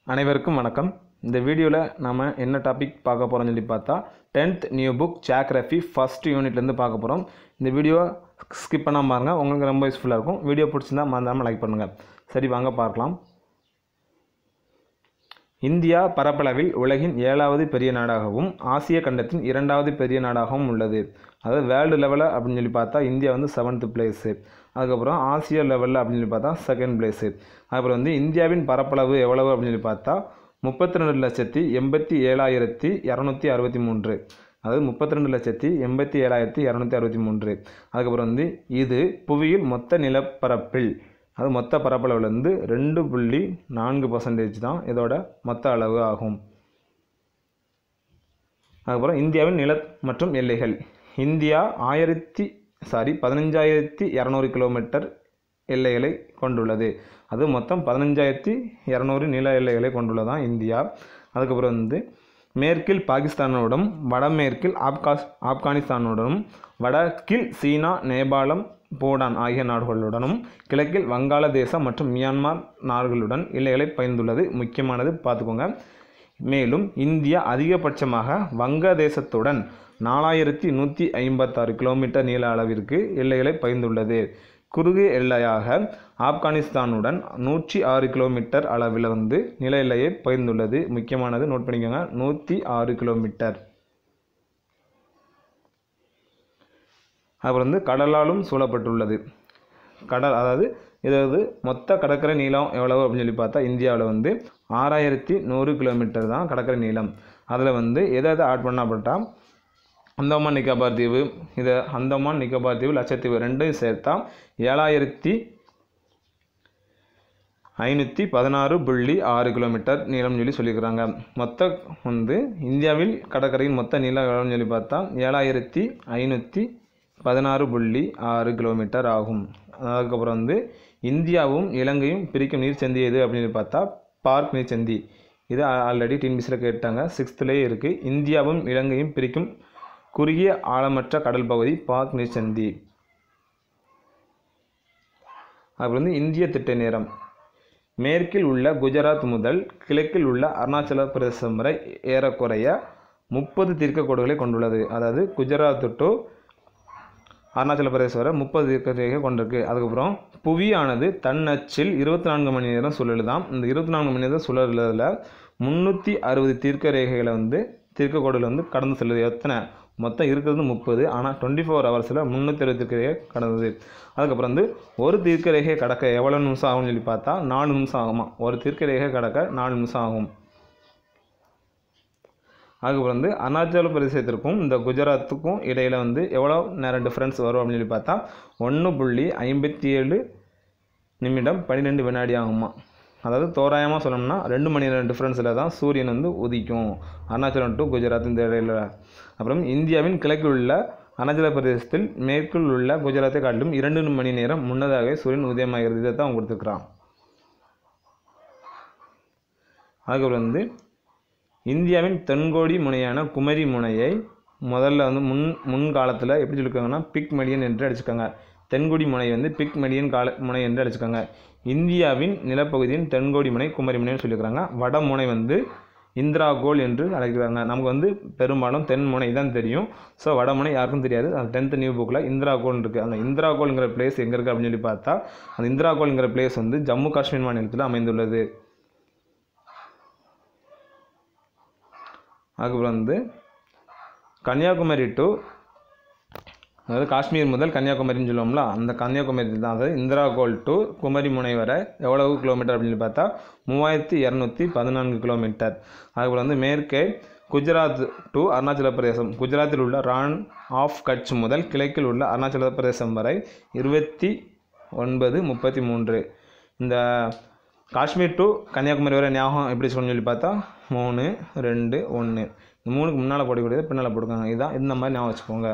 அனைவருக்கும் வணக்கம் இந்த வீடியோவில் நாம் என்ன டாபிக் பார்க்க போகிறோம்னு சொல்லி பார்த்தா tenth new book geography first யூனிட்லேருந்து பார்க்க போகிறோம் இந்த வீடியோ ஸ்கிப் பண்ணாமல் பாருங்கள் உங்களுக்கு ரொம்ப யூஸ்ஃபுல்லாக இருக்கும் வீடியோ பிடிச்சிருந்தா மறந்தாமல் லைக் பண்ணுங்கள் சரி வாங்க பார்க்கலாம் இந்தியா பரப்பளவில் உலகின் ஏழாவது பெரிய நாடாகவும் ஆசிய கண்டத்தின் இரண்டாவது பெரிய நாடாகவும் உள்ளது அதாவது வேர்ல்டு லெவலில் அப்படின்னு சொல்லி பார்த்தா இந்தியா வந்து செவன்த்து பிளேஸு அதுக்கப்புறம் ஆசிய லெவலில் அப்படின்னு சொல்லி பார்த்தா செகண்ட் பிளேஸு அப்புறம் வந்து இந்தியாவின் பரப்பளவு எவ்வளவு அப்படின்னு சொல்லி பார்த்தா முப்பத்தி ரெண்டு லட்சத்தி எண்பத்தி ஏழாயிரத்தி இரநூத்தி அறுபத்தி மூன்று அதாவது முப்பத்தி ரெண்டு லட்சத்தி எண்பத்தி ஏழாயிரத்தி இரநூத்தி அறுபத்தி மூன்று அதுக்கப்புறம் வந்து இது புவியில் மொத்த நிலப்பரப்பில் அது மொத்த பரப்பளவுலேருந்து ரெண்டு புள்ளி நான்கு பர்சன்டேஜ் தான் இதோட மொத்த அளவு ஆகும் அதுக்கப்புறம் இந்தியாவின் நில மற்றும் எல்லைகள் இந்தியா ஆயிரத்தி சாரி பதினஞ்சாயிரத்தி இரநூறு கிலோமீட்டர் எல்லைகளை கொண்டுள்ளது அது மொத்தம் பதினஞ்சாயிரத்தி இரநூறு நில எல்லைகளை கொண்டுள்ளதான் இந்தியா அதுக்கப்புறம் வந்து மேற்கில் பாகிஸ்தானுடனும் வடமேற்கில் ஆப்காஸ் ஆப்கானிஸ்தானுடனும் வடக்கில் சீனா நேபாளம் பூடான் ஆகிய நாடுகளுடனும் கிழக்கில் வங்காளதேசம் மற்றும் மியான்மர் நாடுகளுடன் எல்லைகளை பகிர்ந்துள்ளது முக்கியமானது பார்த்துக்கோங்க மேலும் இந்தியா அதிகபட்சமாக வங்கதேசத்துடன் நாலாயிரத்தி நூற்றி ஐம்பத்தாறு கிலோமீட்டர் நீள அளவிற்கு எல்லைகளை பகிர்ந்துள்ளது குறுகிய எல்லையாக ஆப்கானிஸ்தானுடன் நூற்றி ஆறு கிலோமீட்டர் அளவில் வந்து நில எல்லையை பகிர்ந்துள்ளது முக்கியமானது நோட் பண்ணிக்கோங்க நூற்றி ஆறு கிலோமீட்டர் அப்புறம் வந்து கடலாலும் சூழப்பட்டுள்ளது கடல் அதாவது இதாவது மொத்த கடற்கரை நீளம் எவ்வளவு அப்படின்னு சொல்லி பார்த்தா இந்தியாவில் வந்து ஆறாயிரத்தி நூறு கிலோமீட்டர் தான் கடற்கரை நீளம் அதில் வந்து எதை எதை ஆட் பண்ணப்பட்டா அந்தமான் நிக்கோபார் தீவு இதை அந்தமான் நிக்கோபார் தீவு லட்சத்தீவு ரெண்டையும் சேர்த்தா ஏழாயிரத்தி ஐநூற்றி பதினாறு புள்ளி ஆறு கிலோமீட்டர் நீளம்னு சொல்லி சொல்லியிருக்கிறாங்க மொத்த வந்து இந்தியாவில் கடற்கரையின் மொத்த நீளம் எவ்வளோன்னு சொல்லி பார்த்தா ஏழாயிரத்தி ஐநூற்றி பதினாறு புள்ளி ஆறு கிலோமீட்டர் ஆகும் அதுக்கப்புறம் வந்து இந்தியாவும் இலங்கையும் பிரிக்கும் நீர்ச்சந்தி எது அப்படின்னு பார்த்தா பார்க் நீர்ச்சந்தி இது ஆல்ரெடி டிஎன்பிசியில் கேட்டாங்க சிக்ஸ்த்துலேயே இருக்குது இந்தியாவும் இலங்கையும் பிரிக்கும் குறுகிய ஆழமற்ற கடல் பகுதி பார்க் நீர்ச்சந்தி அப்புறம் வந்து இந்திய திட்ட நேரம் மேற்கில் உள்ள குஜராத் முதல் கிழக்கில் உள்ள அருணாச்சல பிரதேசம் வரை ஏறக்குறைய முப்பது தீர்க்கக்கோடுகளை கொண்டுள்ளது அதாவது குஜராத் டு அருணாச்சல பிரதேசம் வரை முப்பது தீர்க்க ரேகை கொண்டிருக்கு அதுக்கப்புறம் புவியானது தன்னச்சில் இருபத்தி நான்கு மணி நேரம் சுழலுதான் இந்த இருபத்தி நான்கு மணி நேரம் சுழலில் முந்நூற்றி அறுபது தீர்க்க ரேகைகளை வந்து தீர்க்கக்கோடுகள் வந்து கடந்து செல்லுது எத்தனை மொத்தம் இருக்கிறது முப்பது ஆனால் டுவெண்ட்டி ஃபோர் ஹவர்ஸில் முந்நூற்றி அறுபது தீர்க்க ரேகை கடந்தது அதுக்கப்புறம் வந்து ஒரு தீர்க்க ரேகை கடக்க எவ்வளோ நிமிஷம் ஆகும்னு சொல்லி பார்த்தா நாலு நிமிஷம் ஆகுமா ஒரு தீர்க்க ரேகை கடக்க நாலு நிமிஷம் ஆகும் அதுக்கப்புறம் வந்து அருணாச்சல பிரதேசத்திற்கும் இந்த குஜராத்துக்கும் இடையில் வந்து எவ்வளோ நேரம் டிஃப்ரென்ஸ் வரும் அப்படின்னு சொல்லி பார்த்தா ஒன்று புள்ளி ஐம்பத்தி ஏழு நிமிடம் பன்னிரெண்டு வினாடி ஆகுமா அதாவது தோராயமாக சொல்லணும்னா ரெண்டு மணி நேரம் டிஃப்ரென்ஸில் தான் சூரியன் வந்து உதிக்கும் அருணாச்சலம் டு குஜராத் இந்த இடையில அப்புறம் இந்தியாவின் கிழக்கில் உள்ள அருணாச்சல பிரதேசத்தில் மேற்கில் உள்ள குஜராத்தை காட்டிலும் இரண்டு மணி நேரம் முன்னதாக சூரியன் உதயமாகிறது இதை தான் கொடுத்துருக்குறான் அதுக்கப்புறம் வந்து இந்தியாவின் தென்கோடி முனையான குமரி முனையை முதல்ல வந்து முன் முன்காலத்தில் எப்படி சொல்லியிருக்காங்கன்னா பிக் மெடியன் என்று அடிச்சுக்காங்க தென்கோடி முனை வந்து பிக் மெடியன் கால முனை என்று அடிச்சுக்காங்க இந்தியாவின் நிலப்பகுதியின் தென்கோடி முனை குமரி முனைன்னு சொல்லியிருக்கிறாங்க வட முனை வந்து இந்திரா கோல் என்று அழைக்கிறாங்க நமக்கு வந்து பெரும்பாலும் தென் முனை தான் தெரியும் ஸோ வடமுனை யாருக்கும் தெரியாது அந்த டென்த் நியூ புக்கில் இந்திரா கோல் இருக்குது அந்த இந்திரா கோல்ங்கிற பிளேஸ் எங்கே இருக்குது அப்படின்னு சொல்லி பார்த்தா அந்த இந்திரா கோல்ங்கிற பிளேஸ் வந்து ஜம்மு காஷ்மீர் மாநிலத்தில் அமைந்துள்ளது அதுக்கப்புறம் வந்து கன்னியாகுமரி டு அதாவது காஷ்மீர் முதல் கன்னியாகுமரின்னு சொல்லுவோம்ல அந்த கன்னியாகுமரி தான் அதாவது இந்திரா கோல் டு குமரி முனை வரை எவ்வளவு கிலோமீட்டர் அப்படின்னு பார்த்தா மூவாயிரத்தி இரநூத்தி பதினான்கு கிலோமீட்டர் அதுக்கப்புறம் வந்து மேற்கே குஜராத் டு அருணாச்சல பிரதேசம் குஜராத்தில் உள்ள ரான் ஆஃப் கட்ச் முதல் கிழக்கில் உள்ள அருணாச்சல பிரதேசம் வரை இருபத்தி ஒன்பது முப்பத்தி மூன்று இந்த காஷ்மீர் டு கன்னியாகுமரி வரை ஞாபகம் எப்படி சொல்லணும்னு சொல்லி பார்த்தா மூணு ரெண்டு ஒன்று இந்த மூணுக்கு முன்னால் போடக்கூடியது பின்னால் போட்டுக்கோங்க இதுதான் இந்த மாதிரி ஞாபகம் வச்சுக்கோங்க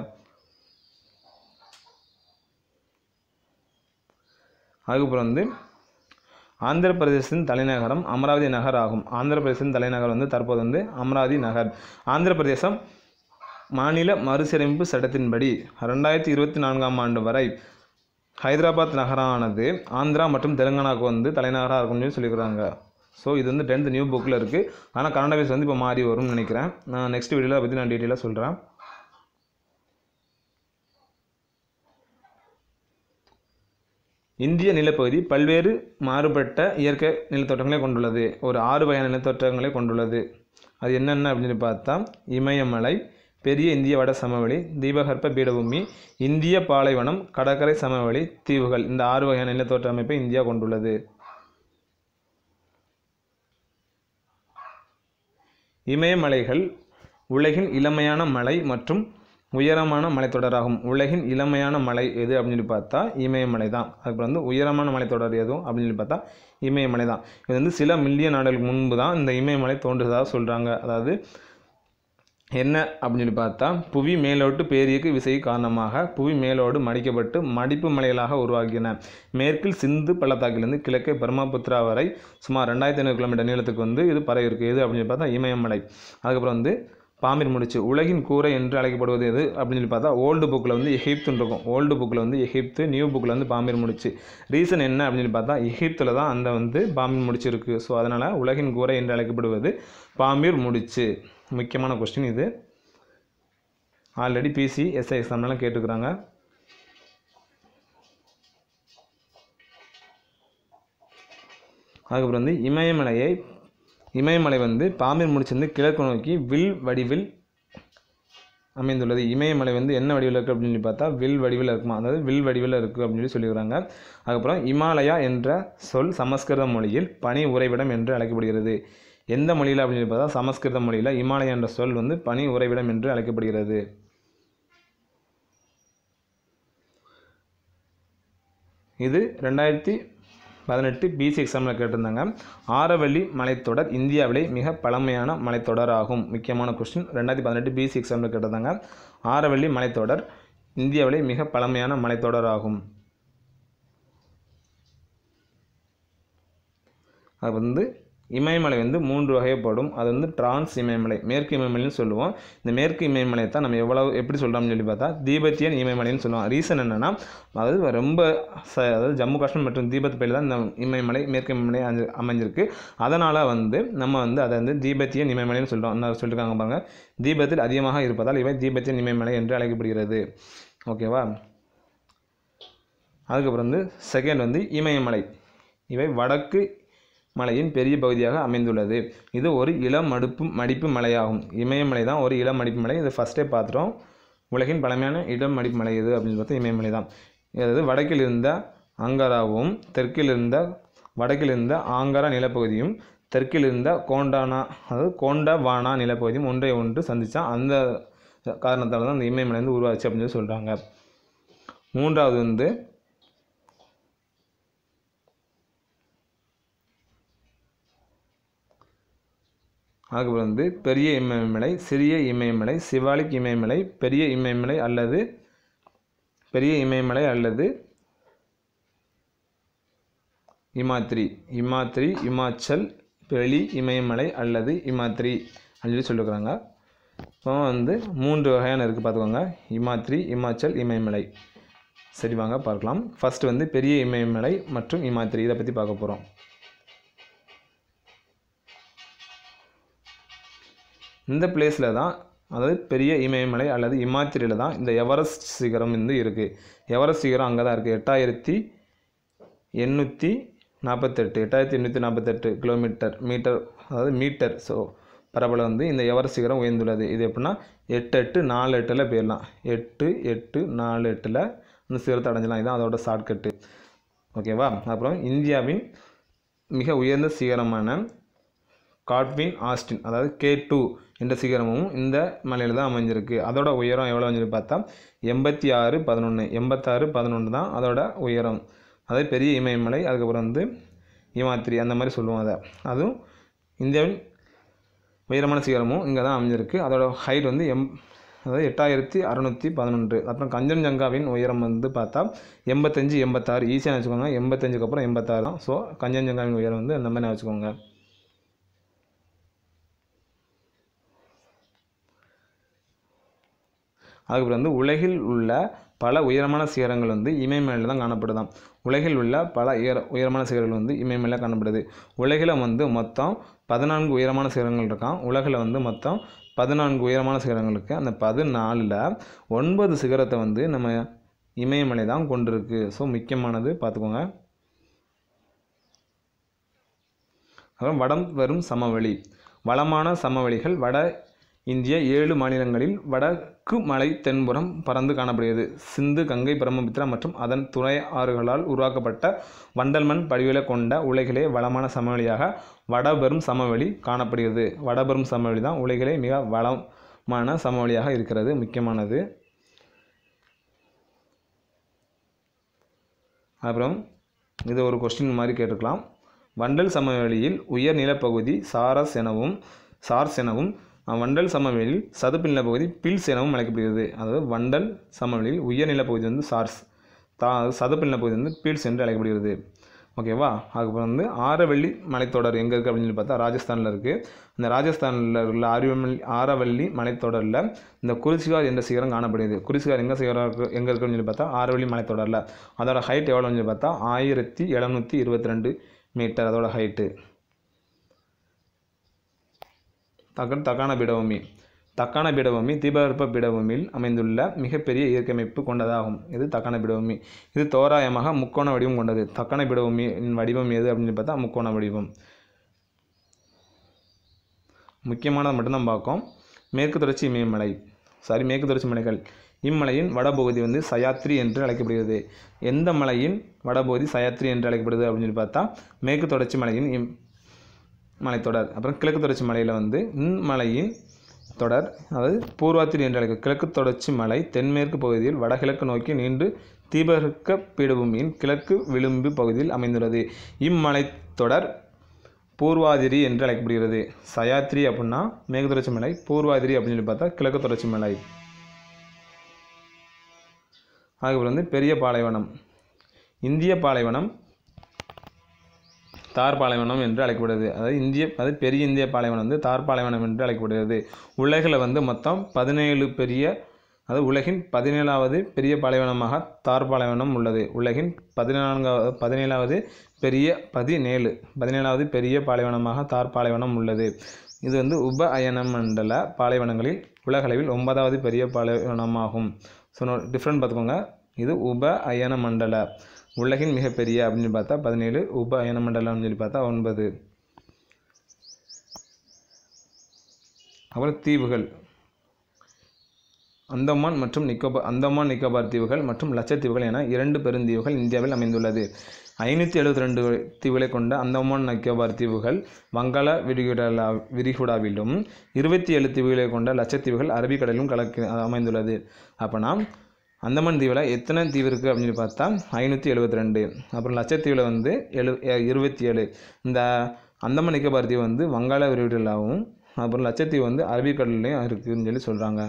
அதுக்கப்புறம் வந்து ஆந்திர பிரதேசத்தின் தலைநகரம் அமராவதி நகர் ஆகும் ஆந்திர பிரதேசத்தின் தலைநகர் வந்து தற்போது வந்து அமராவதி நகர் ஆந்திர பிரதேசம் மாநில மறுசீரமைப்பு சட்டத்தின்படி ரெண்டாயிரத்தி இருபத்தி நான்காம் ஆண்டு வரை ஹைதராபாத் நகரானது ஆந்திரா மற்றும் தெலுங்கானாவுக்கு வந்து தலைநகராக இருக்கும்னு சொல்லி சொல்லியிருக்கிறாங்க ஸோ இது வந்து டென்த் நியூ புக்கில் இருக்குது ஆனால் கன்னட பேஸ் வந்து இப்போ மாறி வரும்னு நினைக்கிறேன் நான் நெக்ஸ்ட் வீடியோவில் அதை பற்றி நான் டீட்டெயிலாக சொல்கிறேன் இந்திய நிலப்பகுதி பல்வேறு மாறுபட்ட இயற்கை நிலத்தோற்றங்களை கொண்டுள்ளது ஒரு ஆறு வகையான நிலத்தோற்றங்களை கொண்டுள்ளது அது என்னென்ன அப்படின்னு பார்த்தா இமயமலை பெரிய இந்திய வட சமவெளி தீபகற்ப பீடபூமி இந்திய பாலைவனம் கடற்கரை சமவெளி தீவுகள் இந்த ஆறு வகையான நிலத்தோற்ற அமைப்பை இந்தியா கொண்டுள்ளது இமயமலைகள் உலகின் இளமையான மலை மற்றும் உயரமான மலைத்தொடராகும் உலகின் இளமையான மலை எது அப்படின்னு சொல்லி பார்த்தா இமயமலை தான் அதுக்கு வந்து உயரமான மலைத்தொடர் எதுவும் அப்படின்னு சொல்லி பார்த்தா இமயமலை தான் இது வந்து சில மில்லியன் ஆண்டுகளுக்கு முன்பு தான் இந்த இமயமலை தோன்றுவதாக சொல்கிறாங்க அதாவது என்ன அப்படின்னு சொல்லி பார்த்தா புவி மேலோட்டு பேரியக்கு விசை காரணமாக புவி மேலோடு மடிக்கப்பட்டு மடிப்பு மலைகளாக உருவாகின மேற்கில் சிந்து பள்ளத்தாக்கிலிருந்து கிழக்கே பிரம்மபுத்திரா வரை சுமார் ரெண்டாயிரத்தி ஐநூறு கிலோமீட்டர் நீளத்துக்கு வந்து இது பரவி இருக்குது எது அப்படின்னு சொல்லி பார்த்தா இமயமலை அதுக்கப்புறம் வந்து பாமிர் முடிச்சு உலகின் கூரை என்று அழைக்கப்படுவது எது அப்படின்னு சொல்லி பார்த்தா ஓல்டு புக்கில் வந்து எகிப்துன்னு இருக்கும் ஓல்டு புக்கில் வந்து எகிப்து நியூ புக்கில் வந்து பாமிர் முடிச்சு ரீசன் என்ன அப்படின்னு சொல்லி பார்த்தா எகிப்தில் தான் அந்த வந்து பாமிர் முடிச்சு இருக்குது ஸோ அதனால் உலகின் கூரை என்று அழைக்கப்படுவது பாமிர் முடிச்சு முக்கியமான கொஸ்டின் இது ஆல்ரெடி பிசி எஸ்ஐ எக்ஸாம்லாம் கேட்டுக்கிறாங்க அதுக்கப்புறம் வந்து இமயமலையை இமயமலை வந்து பாமிர் முடிச்சிருந்து கிழக்கு நோக்கி வில் வடிவில் அமைந்துள்ளது இமயமலை வந்து என்ன வடிவில் இருக்குது அப்படின்னு சொல்லி பார்த்தா வில் வடிவில் இருக்குமா அதாவது வில் வடிவில் இருக்குது அப்படின்னு சொல்லி சொல்லிக்கிறாங்க அதுக்கப்புறம் இமாலயா என்ற சொல் சமஸ்கிருத மொழியில் பனி உறைவிடம் என்று அழைக்கப்படுகிறது எந்த மொழியில் அப்படின்னு சொல்லி பார்த்தா சமஸ்கிருத மொழியில் இமாலயா என்ற சொல் வந்து பனி உறைவிடம் என்று அழைக்கப்படுகிறது இது ரெண்டாயிரத்தி பதினெட்டு பிசி எக்ஸாமில் கேட்டிருந்தாங்க ஆரவள்ளி மலைத்தொடர் இந்தியாவிலே மிக பழமையான மலைத்தொடர் ஆகும் முக்கியமான கொஸ்டின் ரெண்டாயிரத்தி பதினெட்டு பிசி எக்ஸாமில் கேட்டிருந்தாங்க ஆரவள்ளி மலைத்தொடர் இந்தியாவிலே மிக பழமையான மலைத்தொடர் ஆகும் அது வந்து இமயமலை வந்து மூன்று வகைப்படும் அது வந்து டிரான்ஸ் இமயமலை மேற்கு இமயமலைன்னு சொல்லுவோம் இந்த மேற்கு இமயமலை தான் நம்ம எவ்வளவு எப்படி சொல்கிறோம்னு சொல்லி பார்த்தா தீபத்தியன் இமயமலைன்னு சொல்லுவோம் ரீசன் என்னென்னா அதாவது ரொம்ப ச அதாவது ஜம்மு காஷ்மீர் மற்றும் தீபத் பயில தான் இந்த இமயமலை மேற்கு இமயமலை அமைஞ்சு- அமைஞ்சிருக்கு அதனால் வந்து நம்ம வந்து அதை வந்து தீபத்தியன் இமயமலைன்னு சொல்கிறோம் என்ன சொல்லியிருக்காங்க பாருங்க தீபத்தில் அதிகமாக இருப்பதால் இவை தீபத்தியன் இமயமலை என்று அழைக்கப்படுகிறது ஓகேவா அதுக்கப்புறம் வந்து செகண்ட் வந்து இமயமலை இவை வடக்கு மலையின் பெரிய பகுதியாக அமைந்துள்ளது இது ஒரு இளம் மடுப்பு மடிப்பு மலையாகும் இமயமலை தான் ஒரு இளம் மடிப்பு மலை இது ஃபஸ்ட்டே பார்த்துட்டோம் உலகின் பழமையான இளம் மடிப்பு மலை எது அப்படின்னு பார்த்தா இமயமலை தான் அதாவது வடக்கில் இருந்த அங்காராவும் தெற்கில் இருந்த வடக்கில் இருந்த ஆங்காரா நிலப்பகுதியும் தெற்கில் இருந்த கோண்டானா அதாவது கோண்டவானா நிலப்பகுதியும் ஒன்றை ஒன்று சந்திச்சா அந்த காரணத்தால் தான் அந்த இமயமலை வந்து உருவாச்சு அப்படின்னு சொல்லி சொல்கிறாங்க மூன்றாவது வந்து அதுக்கப்புறம் வந்து பெரிய இமயமலை சிறிய இமயமலை சிவாலிக் இமயமலை பெரிய இமயமலை அல்லது பெரிய இமயமலை அல்லது இமாத்ரி இமாத்ரி இமாச்சல் வெளி இமயமலை அல்லது இமாத்ரி அப்படின்னு சொல்லி சொல்லியிருக்கிறாங்க இப்போ வந்து மூன்று வகையான இருக்குது பார்த்துக்கோங்க இமாத்ரி இமாச்சல் இமயமலை சரி வாங்க பார்க்கலாம் ஃபர்ஸ்ட் வந்து பெரிய இமயமலை மற்றும் இமாத்ரி இதை பற்றி பார்க்க போகிறோம் இந்த பிளேஸில் தான் அதாவது பெரிய இமயமலை அல்லது இமாச்சலில் தான் இந்த எவரெஸ்ட் சிகரம் வந்து இருக்குது எவரெஸ்ட் சிகரம் அங்கே தான் இருக்குது எட்டாயிரத்தி எண்ணூற்றி நாற்பத்தெட்டு எட்டாயிரத்தி எண்ணூற்றி நாற்பத்தெட்டு கிலோமீட்டர் மீட்டர் அதாவது மீட்டர் ஸோ பரப்பளவு வந்து இந்த எவரெஸ்ட் சிகரம் உயர்ந்துள்ளது இது எப்படின்னா எட்டு எட்டு நாலு எட்டில் போயிடலாம் எட்டு எட்டு நாலு எட்டில் இந்த சிகரத்தை அடைஞ்சலாம் இதுதான் அதோட ஷார்ட்கட்டு ஓகேவா அப்புறம் இந்தியாவின் மிக உயர்ந்த சிகரமான காட்வின் ஆஸ்டின் அதாவது கே டூ என்ற சிகரமும் இந்த மலையில் தான் அமைஞ்சிருக்கு அதோட உயரம் எவ்வளோ சொல்லி பார்த்தா எண்பத்தி ஆறு பதினொன்று எண்பத்தாறு பதினொன்று தான் அதோட உயரம் அதாவது பெரிய இமயமலை அதுக்கப்புறம் வந்து இமாத்திரி அந்த மாதிரி சொல்லுவோம் அதை அதுவும் இந்தியாவின் உயரமான சிகரமும் இங்கே தான் அமைஞ்சிருக்கு அதோட ஹைட் வந்து எம் அதாவது எட்டாயிரத்தி அறநூற்றி பதினொன்று அப்புறம் கஞ்சன்ஜங்காவின் உயரம் வந்து பார்த்தா எண்பத்தஞ்சு எண்பத்தாறு ஈஸியாக வச்சுக்கோங்க எண்பத்தஞ்சுக்கு அப்புறம் எண்பத்தாறு தான் ஸோ கஞ்சன்ஜங்காவின் உயரம் வந்து அந்த மாதிரி வச்சுக்கோங்க அதுக்கப்புறம் வந்து உலகில் உள்ள பல உயரமான சிகரங்கள் வந்து இமயமலையில் தான் காணப்படுதாம் உலகில் உள்ள பல உயர உயரமான சிகரங்கள் வந்து இமயமலையில் காணப்படுது உலகில் வந்து மொத்தம் பதினான்கு உயரமான சிகரங்கள் இருக்கான் உலகில் வந்து மொத்தம் பதினான்கு உயரமான சிகரங்கள் இருக்குது அந்த பதினாலில் ஒன்பது சிகரத்தை வந்து நம்ம இமயமலை தான் கொண்டிருக்கு ஸோ முக்கியமானது பார்த்துக்கோங்க அப்புறம் வடம் வரும் சமவெளி வளமான சமவெளிகள் வட இந்திய ஏழு மாநிலங்களில் வடக்கு மலை தென்புறம் பறந்து காணப்படுகிறது சிந்து கங்கை பிரம்மபுத்திரா மற்றும் அதன் துணை ஆறுகளால் உருவாக்கப்பட்ட வண்டல் மண் படிவுகளை கொண்ட உலகிலே வளமான சமவெளியாக வடபெரும் சமவெளி காணப்படுகிறது வடபெரும் சமவெளி தான் உலகிலே மிக வளமான சமவெளியாக இருக்கிறது முக்கியமானது அப்புறம் இது ஒரு கொஸ்டின் மாதிரி கேட்டுக்கலாம் வண்டல் சமவெளியில் உயர் நிலப்பகுதி சாரஸ் எனவும் சார்ஸ் எனவும் அஹ், வண்டல் சமவெளியில் சதுப்பு நிலப்பகுதி பில்ஸ் எனவும் அழைக்கப்படுகிறது அதாவது வண்டல் சமவெளியில் உயர் நிலப்பகுதி வந்து சார்ஸ் தா சதுப்பு நிலப்பகுதி வந்து பீல்ஸ் என்று அழைக்கப்படுகிறது ஓகேவா அதுக்கப்புறம் வந்து ஆரவள்ளி மலைத்தொடர் எங்கே இருக்குது அப்படின்னு சொல்லி பார்த்தா ராஜஸ்தானில் இருக்குது இந்த ராஜஸ்தானில் உள்ள ஆரியவள்ளி ஆரவள்ளி மலைத்தொடரில் இந்த குருசிகார் என்ற சிகரம் காணப்படுகிறது குருசிகார் எங்கே சிகரம் இருக்கு எங்கே இருக்குன்னு சொல்லி பார்த்தா ஆரவள்ளி மலைத்தொடரில் அதோட ஹைட் எவ்வளோன்னு சொல்லி பார்த்தா ஆயிரத்தி எழுநூற்றி இருபத்தி ரெண்டு மீட்டர் அதோட ஹைட்டு தக்க தக்கான பீடபூமி தக்கான பீடபூமி தீபகற்ப பீடபூமியில் அமைந்துள்ள மிகப்பெரிய இயற்கை அமைப்பு கொண்டதாகும் இது தக்கான பீடபூமி இது தோராயமாக முக்கோண வடிவம் கொண்டது தக்கான பீடபூமியின் வடிவம் எது அப்படின்னு பார்த்தா முக்கோண வடிவம் முக்கியமானதை மட்டும்தான் பார்க்கும் மேற்கு தொடர்ச்சி இமயமலை சாரி மேற்கு தொடர்ச்சி மலைகள் இம்மலையின் வடபகுதி வந்து சயாத்ரி என்று அழைக்கப்படுகிறது எந்த மலையின் வடபகுதி சயாத்ரி என்று அழைக்கப்படுது அப்படின்னு சொல்லி பார்த்தா மேற்கு தொடர்ச்சி மலையின் இம் மலைத்தொடர் அப்புறம் கிழக்கு தொடர்ச்சி மலையில் வந்து இம்மலையின் தொடர் அதாவது பூர்வாத்திரி என்று அழைக்க கிழக்கு தொடர்ச்சி மலை தென்மேற்கு பகுதியில் வடகிழக்கு நோக்கி நீண்டு தீபகற்ப பீடபூமியின் கிழக்கு விளிம்பு பகுதியில் அமைந்துள்ளது இம்மலைத்தொடர் பூர்வாதிரி என்று அழைக்கப்படுகிறது சயாத்ரி அப்படின்னா மேற்கு தொடர்ச்சி மலை பூர்வாதிரி அப்படின்னு சொல்லி பார்த்தா கிழக்கு தொடர்ச்சி மலை அதுக்கப்புறம் வந்து பெரிய பாலைவனம் இந்திய பாலைவனம் தார் பாலைவனம் என்று அழைக்கப்படுகிறது அதாவது இந்திய அதாவது பெரிய இந்திய பாலைவனம் வந்து தார் பாலைவனம் என்று அழைக்கப்படுகிறது உலகில் வந்து மொத்தம் பதினேழு பெரிய அதாவது உலகின் பதினேழாவது பெரிய பாலைவனமாக தார் பாலைவனம் உள்ளது உலகின் பதினான்காவது பதினேழாவது பெரிய பதினேழு பதினேழாவது பெரிய பாலைவனமாக தார் பாலைவனம் உள்ளது இது வந்து உப அயன மண்டல பாலைவனங்களில் உலகளவில் ஒன்பதாவது பெரிய பாலைவனமாகும் ஸோ டிஃப்ரெண்ட் பார்த்துக்கோங்க இது உப அயன மண்டல உலகின் மிகப்பெரிய அப்படின்னு பார்த்தா பதினேழு உப அயன மண்டலம்னு சொல்லி பார்த்தா ஒன்பது அப்புறம் தீவுகள் அந்தமான் மற்றும் நிக்கோபார் அந்தமான் நிக்கோபார் தீவுகள் மற்றும் லட்சத்தீவுகள் என இரண்டு பெருந்தீவுகள் இந்தியாவில் அமைந்துள்ளது ஐநூற்றி எழுபத்தி ரெண்டு தீவுகளை கொண்ட அந்தமான் நிக்கோபார் தீவுகள் வங்காள விரிகுடா விரிகுடாவிலும் இருபத்தி ஏழு தீவுகளை கொண்ட லட்சத்தீவுகள் அரபிக்கடலிலும் கலக்கு அமைந்துள்ளது அப்போனா அந்தமான் தீவில் எத்தனை தீவு இருக்குது அப்படின்னு சொல்லி பார்த்தா ஐநூற்றி எழுபத்தி ரெண்டு அப்புறம் லட்சத்தீவில் வந்து எழு இருபத்தி ஏழு இந்த அந்தமான் நிக்கோபார் தீவு வந்து வங்காள விரிகுடாவும் அப்புறம் லட்சத்தீவு வந்து அரபிக்கடல்லையும் இருக்குதுன்னு சொல்லி சொல்கிறாங்க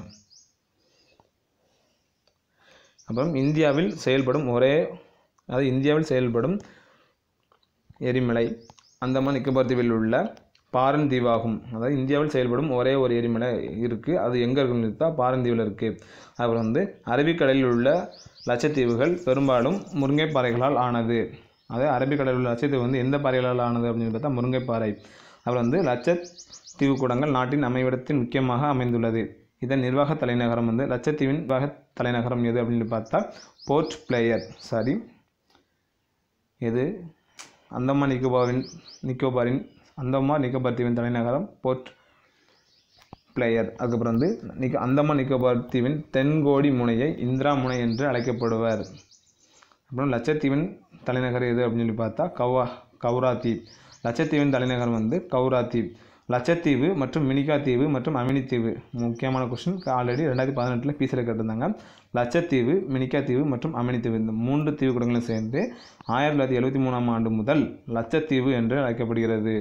அப்புறம் இந்தியாவில் செயல்படும் ஒரே அதாவது இந்தியாவில் செயல்படும் எரிமலை அந்தமான் நிக்கோபார் தீவில் உள்ள பாரன் தீவாகும் அதாவது இந்தியாவில் செயல்படும் ஒரே ஒரு எரிமலை இருக்குது அது எங்கே இருக்குன்னு பார்த்தா பாரன் தீவில் இருக்குது அப்புறம் வந்து அரபிக்கடலில் உள்ள லட்சத்தீவுகள் பெரும்பாலும் முருங்கைப்பாறைகளால் ஆனது அதாவது அரபிக்கடலில் உள்ள லட்சத்தீவு வந்து எந்த பாறைகளால் ஆனது அப்படின்னு பார்த்தா முருங்கைப்பாறை அப்புறம் வந்து லட்சத்தீவு கூடங்கள் நாட்டின் அமைவிடத்தின் முக்கியமாக அமைந்துள்ளது இதன் நிர்வாக தலைநகரம் வந்து லட்சத்தீவின் நிர்வாக தலைநகரம் எது அப்படின்னு பார்த்தா போர்ட் பிளேயர் சாரி எது அந்தமான் நிக்கோபாரின் நிக்கோபாரின் அந்தமான் நிக்கோபார் தீவின் தலைநகரம் போர்ட் பிளேயர் அதுக்கப்புறம் வந்து நிக்க அந்தமான் நிக்கோபார் தீவின் தென்கோடி முனையை இந்திரா முனை என்று அழைக்கப்படுவர் அப்புறம் லட்சத்தீவின் தலைநகர் எது அப்படின்னு சொல்லி பார்த்தா கௌவா கவுரா தீப் லட்சத்தீவின் தலைநகரம் வந்து கவுரா தீப் லட்சத்தீவு மற்றும் மினிகா தீவு மற்றும் அமினி தீவு முக்கியமான கொஸ்டின் ஆல்ரெடி ரெண்டாயிரத்தி பதினெட்டில் பீஸில் கேட்டிருந்தாங்க லட்சத்தீவு மினிகா தீவு மற்றும் அமினி தீவு இந்த மூன்று தீவு கூடங்களும் சேர்ந்து ஆயிரத்தி தொள்ளாயிரத்தி எழுபத்தி மூணாம் ஆண்டு முதல் லட்சத்தீவு என்று அழைக்கப்படுகிறது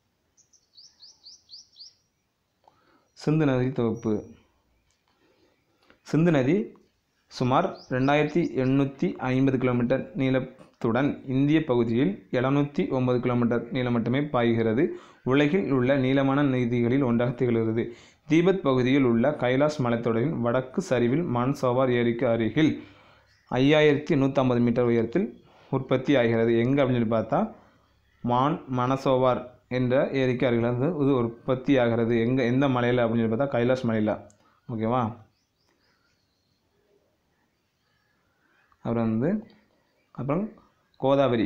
சிந்து நதி தொகுப்பு சிந்து நதி சுமார் ரெண்டாயிரத்தி எண்ணூற்றி ஐம்பது கிலோமீட்டர் நீளத்துடன் இந்திய பகுதியில் எழுநூற்றி ஒன்பது கிலோமீட்டர் நீளம் மட்டுமே பாய்கிறது உலகில் உள்ள நீளமான நதிகளில் ஒன்றாக திகழ்கிறது தீபத் பகுதியில் உள்ள கைலாஸ் மலைத்தொடரின் வடக்கு சரிவில் மான்சோவார் ஏரிக்கு அருகில் ஐயாயிரத்தி நூற்றம்பது மீட்டர் உயரத்தில் உற்பத்தி ஆகிறது எங்கே அப்படின்னு சொல்லி பார்த்தா மான் மனசோவார் என்ற ஏரிக்கு அருகில் வந்து இது உற்பத்தி ஆகிறது எங்கே எந்த மலையில் அப்படின்னு சொல்லி பார்த்தா கைலாஷ் மலையில் ஓகேவா அப்புறம் வந்து அப்புறம் கோதாவரி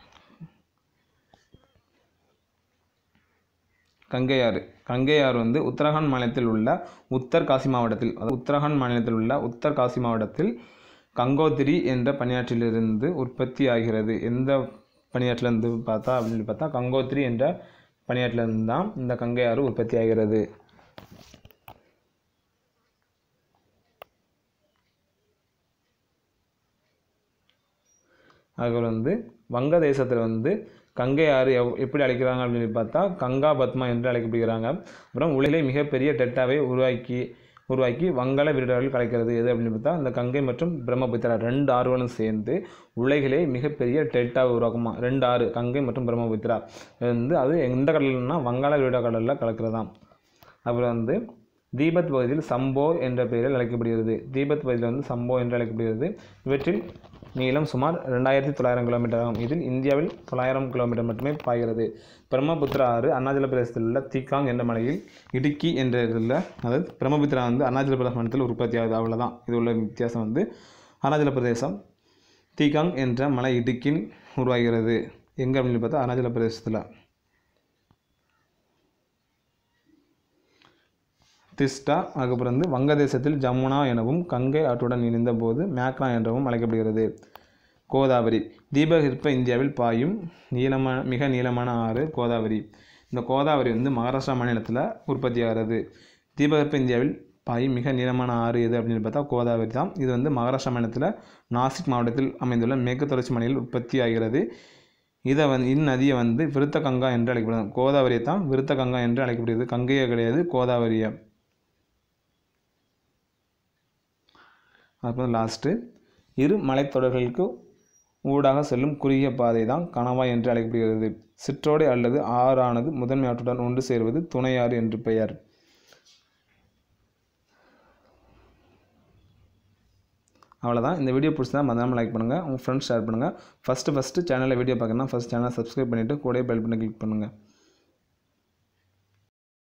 கங்கையாறு கங்கையாறு வந்து உத்தரகாண்ட் மாநிலத்தில் உள்ள உத்தர் காசி மாவட்டத்தில் அதாவது உத்தரகாண்ட் மாநிலத்தில் உள்ள உத்தர் காசி மாவட்டத்தில் கங்கோத்திரி என்ற பனியாற்றிலிருந்து உற்பத்தி ஆகிறது எந்த பனியாற்றிலிருந்து பார்த்தா அப்படின்னு சொல்லி பார்த்தா கங்கோத்திரி என்ற பனியாற்றிலிருந்து தான் இந்த கங்கையாறு உற்பத்தி ஆகிறது அதுக்கப்புறம் வந்து வங்கதேசத்தில் வந்து கங்கை ஆறு எவ் எப்படி அழைக்கிறாங்க அப்படின்னு சொல்லி பார்த்தா கங்கா பத்மா என்று அழைக்கப்படுகிறாங்க அப்புறம் உலகிலே மிகப்பெரிய டெல்டாவை உருவாக்கி உருவாக்கி வங்காள விரிடர்கள் கலைக்கிறது எது அப்படின்னு பார்த்தா இந்த கங்கை மற்றும் பிரம்மபுத்திரா ரெண்டு ஆறுகளும் சேர்ந்து உலகிலே மிகப்பெரிய டெல்டாவை உருவாக்குமா ரெண்டு ஆறு கங்கை மற்றும் பிரம்மபுத்திரா இது வந்து அது எந்த கடல்னா வங்காள விரிடா கடலில் கலக்கிறதாம் அப்புறம் வந்து தீபத் பகுதியில் சம்போ என்ற பெயரில் அழைக்கப்படுகிறது தீபத் பகுதியில் வந்து சம்போ என்று அழைக்கப்படுகிறது இவற்றில் நீளம் சுமார் ரெண்டாயிரத்தி தொள்ளாயிரம் கிலோமீட்டர் ஆகும் இதில் இந்தியாவில் தொள்ளாயிரம் கிலோமீட்டர் மட்டுமே பாய்கிறது பிரம்மபுத்திரா ஆறு அருணாச்சல பிரதேசத்தில் உள்ள தீகாங் என்ற மலையில் இடுக்கி என்ற இதில் அதாவது பிரம்மபுத்திரா வந்து அருணாச்சல பிரதேச மாநிலத்தில் உற்பத்தி ஆகுது அவ்வளோதான் இது உள்ள வித்தியாசம் வந்து அருணாச்சல பிரதேசம் தீகாங் என்ற மலை இடுக்கில் உருவாகிறது எங்கே அப்படின்னு பார்த்தா அருணாச்சல பிரதேசத்தில் திஸ்டா அதுக்கப்புறம் வந்து வங்கதேசத்தில் ஜமுனா எனவும் கங்கை ஆற்றுடன் இணைந்த போது மேக்னா என்றவும் அழைக்கப்படுகிறது கோதாவரி தீபகற்ப இந்தியாவில் பாயும் நீளமான மிக நீளமான ஆறு கோதாவரி இந்த கோதாவரி வந்து மகாராஷ்டிரா மாநிலத்தில் உற்பத்தி ஆகிறது தீபகற்ப இந்தியாவில் பாயும் மிக நீளமான ஆறு எது அப்படின்னு பார்த்தா கோதாவரி தான் இது வந்து மகாராஷ்டிரா மாநிலத்தில் நாசிக் மாவட்டத்தில் அமைந்துள்ள மேற்கு தொடர்ச்சி மலையில் உற்பத்தி ஆகிறது இதை வந்து இந்நதியை வந்து விருத்த கங்கா என்று அழைக்கப்படுது கோதாவரியை தான் விருத்த கங்கா என்று அழைக்கப்படுகிறது கங்கையை கிடையாது கோதாவரியை அப்புறம் லாஸ்ட்டு இரு மலைத்தொடர்களுக்கு ஊடாக செல்லும் குறுகிய பாதை தான் கணவாய் என்று அழைக்கப்படுகிறது சிற்றோடை அல்லது ஆறானது முதன்மை ஆற்றுடன் ஒன்று சேர்வது துணையாறு என்று பெயர் அவ்வளோதான் இந்த வீடியோ பிடிச்சதா மறக்காம லைக் பண்ணுங்கள் உங்கள் ஃப்ரெண்ட்ஸ் ஷேர் பண்ணுங்கள் ஃபஸ்ட்டு ஃபஸ்ட்டு சேனலில் வீடியோ பார்க்கணும்னா ஃபஸ்ட் சேனலை சப்ஸ்கிரைப் பண்ணிவிட்டு கூட பெல் பண்ணி கிளிக் பண்ணுங்கள்